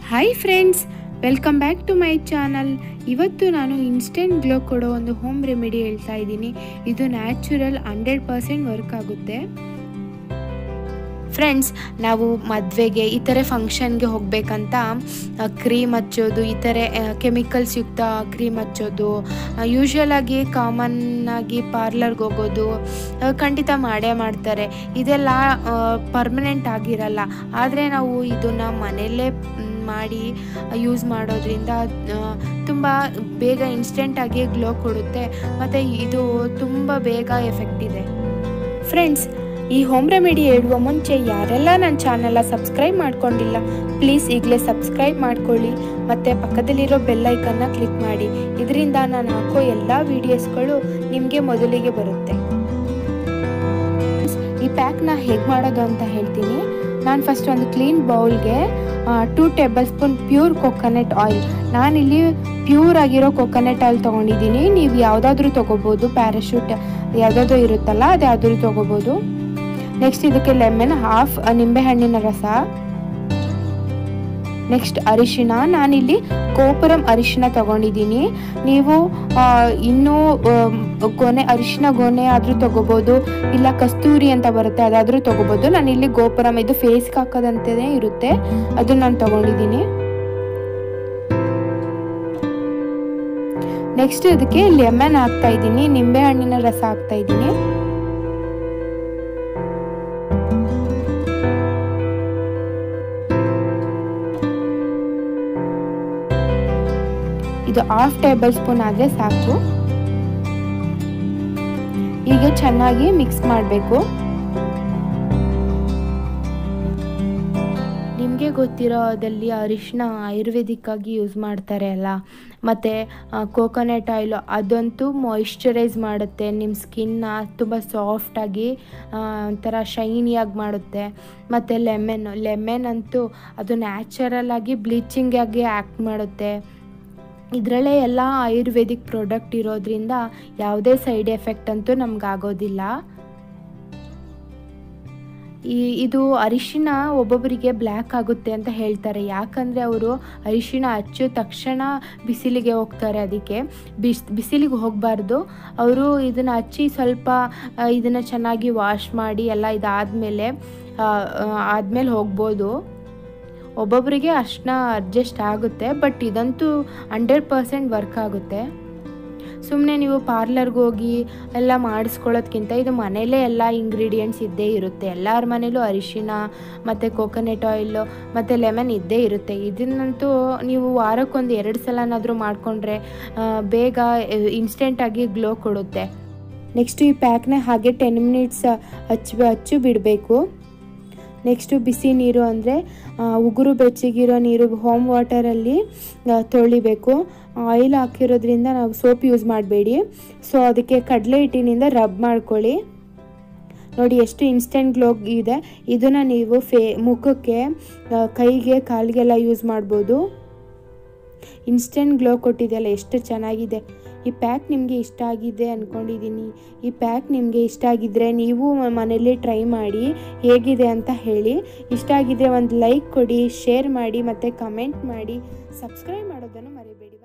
hi friends welcome back to my channel ಇವತ್ತು ನಾನು instant glow ಕೊಡೋ ಒಂದು ಹೋಮ್ ರೆಮಿಡಿ ಹೇಳ್ತಾ ಇದ್ದೀನಿ ಇದು ನ್ಯಾಚುರಲ್ ಹಂಡ್ರೆಡ್ ಪರ್ಸೆಂಟ್ ವರ್ಕ್ ಆಗುತ್ತೆ ಫ್ರೆಂಡ್ಸ್ ನಾವು ಮದುವೆಗೆ ಈ ಥರ ಫಂಕ್ಷನ್ಗೆ ಹೋಗಬೇಕಂತ ಕ್ರೀಮ್ ಹಚ್ಚೋದು ಈ ಥರ ಕೆಮಿಕಲ್ಸ್ ಯುಕ್ತ ಕ್ರೀಮ್ ಹಚ್ಚೋದು ಯೂಶ್ವಲ್ ಆಗಿ ಕಾಮನ್ ಆಗಿ ಪಾರ್ಲರ್ಗೆ ಹೋಗೋದು ಆ, ಖಂಡಿತ ಮಾಡೇ ಮಾಡ್ತಾರೆ ಇದೆಲ್ಲ ಪರ್ಮನೆಂಟ್ ಆಗಿರಲ್ಲ ಆದರೆ ನಾವು ಇದನ್ನು ಮನೆಯಲ್ಲೇ ಮ್, ಮಾಡಿ ಯೂಸ್ ಮಾಡೋದ್ರಿಂದ ತುಂಬ ಬೇಗ ಇನ್ಸ್ಟೆಂಟಾಗಿ ಗ್ಲೋ ಕೊಡುತ್ತೆ ಮತ್ತು ಇದು ತುಂಬ ಬೇಗ ಎಫೆಕ್ಟ್ ಇದೆ ಫ್ರೆಂಡ್ಸ್ ಈ ಹೋಮ್ ರೆಮಿಡಿ ಹೇಳುವ ಮುಂಚೆ ಯಾರೆಲ್ಲ ನನ್ನ ಚಾನಲ್ನ ಸಬ್ಸ್ಕ್ರೈಬ್ ಮಾಡ್ಕೊಂಡಿಲ್ಲ ಪ್ಲೀಸ್ ಈಗಲೇ ಸಬ್ಸ್ಕ್ರೈಬ್ ಮಾಡ್ಕೊಳ್ಳಿ ಮತ್ತು ಪಕ್ಕದಲ್ಲಿರೋ ಬೆಲ್ ಐಕನ್ನ ಕ್ಲಿಕ್ ಮಾಡಿ ಇದರಿಂದ ನಾನು ಹಾಕೋ ಎಲ್ಲ ವೀಡಿಯೋಸ್ಗಳು ನಿಮಗೆ ಮೊದಲಿಗೆ ಬರುತ್ತೆ ಈ ಪ್ಯಾಕ್ನ ಹೇಗೆ ಮಾಡೋದು ಅಂತ ಹೇಳ್ತೀನಿ ನಾನು ಫಸ್ಟ್ ಒಂದು ಕ್ಲೀನ್ ಬೌಲ್ಗೆ two tablespoon pure coconut oil ನಾನಿಲ್ಲಿ ಪ್ಯೂರ್ ಆಗಿರೋ ಕೊಕೊನಟ್ ಆಯಿಲ್ ತೊಗೊಂಡಿದ್ದೀನಿ ನೀವು ಯಾವುದಾದ್ರೂ ತೊಗೋಬೋದು ಪ್ಯಾರಾಶೂಟ್ ಯಾವುದಾದ್ರೂ ಇರುತ್ತಲ್ಲ ಅದು ಯಾವ್ದಾದ್ರು ತೊಗೋಬೋದು ನೆಕ್ಸ್ಟ್ ಇದಕ್ಕೆ ಲೆಮನ್ ಹಾಫ್ ನಿಂಬೆಹಣ್ಣಿನ ರಸ ನೆಕ್ಸ್ಟ್ ಅರಿಶಿಣ ನಾನಿಲ್ಲಿ ಗೋಪುರಂ ಅರಿಶಿಣ ತಗೊಂಡಿದ್ದೀನಿ ನೀವು ಆ, ಇನ್ನೂ ಆಮ್, ಗೊನೆ ಅರಿಶಿಣ ಗೊನೆ ಆದರೂ ತಗೋಬೋದು ಇಲ್ಲ ಕಸ್ತೂರಿ ಅಂತ ಬರುತ್ತೆ ಅದಾದರೂ ತಗೋಬೋದು ನಾನಿಲ್ಲಿ ಗೋಪುರಂ ಇದು ಫೇಸ್ಗೆ ಹಾಕೋದಂತೆಯೇ ಇರುತ್ತೆ ಅದು ನಾನು ತಗೊಂಡಿದ್ದೀನಿ ನೆಕ್ಸ್ಟ್ ಇದಕ್ಕೆ ಲೆಮನ್ ಹಾಕ್ತಾ ಇದ್ದೀನಿ ನಿಂಬೆ ಹಣ್ಣಿನ ರಸ ಹಾಕ್ತಾ ಇದ್ದೀನಿ ಇದು ಹಾಫ್ ಟೇಬಲ್ ಸ್ಪೂನ್ ಆದರೆ ಸಾಕು ಈಗ ಚೆನ್ನಾಗಿ ಮಿಕ್ಸ್ ಮಾಡಬೇಕು ನಿಮಗೆ ಗೊತ್ತಿರೋದಲ್ಲಿ ಅರಿಶಿನ ಆಯುರ್ವೇದಿಕ್ ಆಗಿ ಯೂಸ್ ಮಾಡ್ತಾರೆ ಅಲ್ಲ ಮತ್ತು ಕೋಕೋನಟ್ ಆಯಿಲು ಅದಂತೂ ಮಾಯಿಶ್ಚರೈಸ್ ಮಾಡುತ್ತೆ ನಿಮ್ಮ ಸ್ಕಿನ್ನ ತುಂಬ ಸಾಫ್ಟಾಗಿ ಒಂಥರ ಶೈನಿಯಾಗಿ ಮಾಡುತ್ತೆ ಮತ್ತು ಲೆಮನ್ ಲೆಮನ್ ಅಂತೂ ಅದು ನ್ಯಾಚುರಲ್ ಆಗಿ ಬ್ಲೀಚಿಂಗ್ ಆಗಿ ಆ್ಯಕ್ಟ್ ಮಾಡುತ್ತೆ ಇದರಲ್ಲೇ ಎಲ್ಲ ಆಯುರ್ವೇದಿಕ್ ಪ್ರಾಡಕ್ಟ್ ಇರೋದ್ರಿಂದ ಯಾವುದೇ ಸೈಡ್ ಎಫೆಕ್ಟ್ ಅಂತೂ ನಮ್ಗೆ ಆಗೋದಿಲ್ಲ ಈ ಇದು ಅರಿಶಿನ ಒಬ್ಬೊಬ್ಬರಿಗೆ ಬ್ಲ್ಯಾಕ್ ಆಗುತ್ತೆ ಅಂತ ಹೇಳ್ತಾರೆ ಯಾಕಂದರೆ ಅವರು ಅರಿಶಿನ ಹಚ್ಚೋ ತಕ್ಷಣ ಬಿಸಿಲಿಗೆ ಹೋಗ್ತಾರೆ ಅದಕ್ಕೆ ಬಿಸ್ ಬಿಸಿಲಿಗೆ ಹೋಗಬಾರ್ದು ಅವರು ಇದನ್ನು ಹಚ್ಚಿ ಸ್ವಲ್ಪ ಇದನ್ನು ಚೆನ್ನಾಗಿ ವಾಶ್ ಮಾಡಿ ಎಲ್ಲ ಇದಾದಮೇಲೆ ಆದಮೇಲೆ ಹೋಗ್ಬೋದು ಒಬ್ಬೊಬ್ಬರಿಗೆ ಅಷ್ಟನ್ನ ಅಡ್ಜಸ್ಟ್ ಆಗುತ್ತೆ ಬಟ್ ಇದಂತೂ ಹಂಡ್ರೆಡ್ ಪರ್ಸೆಂಟ್ ವರ್ಕ್ ಆಗುತ್ತೆ ಸುಮ್ಮನೆ ನೀವು ಪಾರ್ಲರ್ಗೆ ಹೋಗಿ ಎಲ್ಲ ಮಾಡಿಸ್ಕೊಳ್ಳೋದ್ಕಿಂತ ಇದು ಮನೇಲೇ ಎಲ್ಲ ಇಂಗ್ರೀಡಿಯೆಂಟ್ಸ್ ಇದ್ದೇ ಇರುತ್ತೆ ಎಲ್ಲರ ಮನೇಲೂ ಅರಿಶಿನ ಮತ್ತು ಕೋಕೋನಟ್ ಆಯಿಲು ಮತ್ತು ಲೆಮನ್ ಇದ್ದೇ ಇರುತ್ತೆ ಇದನ್ನಂತೂ ನೀವು ವಾರಕ್ಕೊಂದು ಎರಡು ಸಲನಾದರೂ ಮಾಡಿಕೊಂಡ್ರೆ ಬೇಗ ಇನ್ಸ್ಟೆಂಟಾಗಿ ಗ್ಲೋ ಕೊಡುತ್ತೆ ನೆಕ್ಸ್ಟ್ ಈ ಪ್ಯಾಕ್ನ ಹಾಗೆ ಟೆನ್ ಮಿನಿಟ್ಸ್ ಹಚ್ಚಿ ಹಚ್ಚು ಬಿಡಬೇಕು ನೆಕ್ಸ್ಟು ಬಿಸಿ ನೀರು ಅಂದರೆ ಉಗುರು ಬೆಚ್ಚಗಿರೋ ನೀರು ಹೋಮ್ ವಾಟರಲ್ಲಿ ತೊಳಿಬೇಕು ಆಯಿಲ್ ಹಾಕಿರೋದ್ರಿಂದ ನಾವು ಸೋಪ್ ಯೂಸ್ ಮಾಡಬೇಡಿ ಸೊ ಅದಕ್ಕೆ ಕಡಲೆ ಹಿಟ್ಟಿನಿಂದ ರಬ್ ಮಾಡ್ಕೊಳ್ಳಿ ನೋಡಿ ಎಷ್ಟು ಇನ್ಸ್ಟೆಂಟ್ ಗ್ಲೋ ಇದೆ ಇದನ್ನು ನೀವು ಫೇ ಮುಖಕ್ಕೆ ಆ, ಕೈಗೆ ಕಾಲಿಗೆಲ್ಲ ಯೂಸ್ ಮಾಡ್ಬೋದು ಇನ್ಸ್ಟೆಂಟ್ ಗ್ಲೋ ಕೊಟ್ಟಿದೆಯಲ್ಲ ಎಷ್ಟು ಚೆನ್ನಾಗಿದೆ ಈ ಪ್ಯಾಕ್ ನಿಮಗೆ ಇಷ್ಟ ಆಗಿದೆ ಅಂದ್ಕೊಂಡಿದ್ದೀನಿ ಈ ಪ್ಯಾಕ್ ನಿಮಗೆ ಇಷ್ಟ ಆಗಿದ್ದರೆ ನೀವು ಮನೇಲಿ ಟ್ರೈ ಮಾಡಿ ಹೇಗಿದೆ ಅಂತ ಹೇಳಿ ಇಷ್ಟ ಆಗಿದ್ರೆ ಒಂದು ಲೈಕ್ ಕೊಡಿ ಶೇರ್ ಮಾಡಿ ಮತ್ತು ಕಮೆಂಟ್ ಮಾಡಿ ಸಬ್ಸ್ಕ್ರೈಬ್ ಮಾಡೋದನ್ನು ಮರಿಬೇಡಿ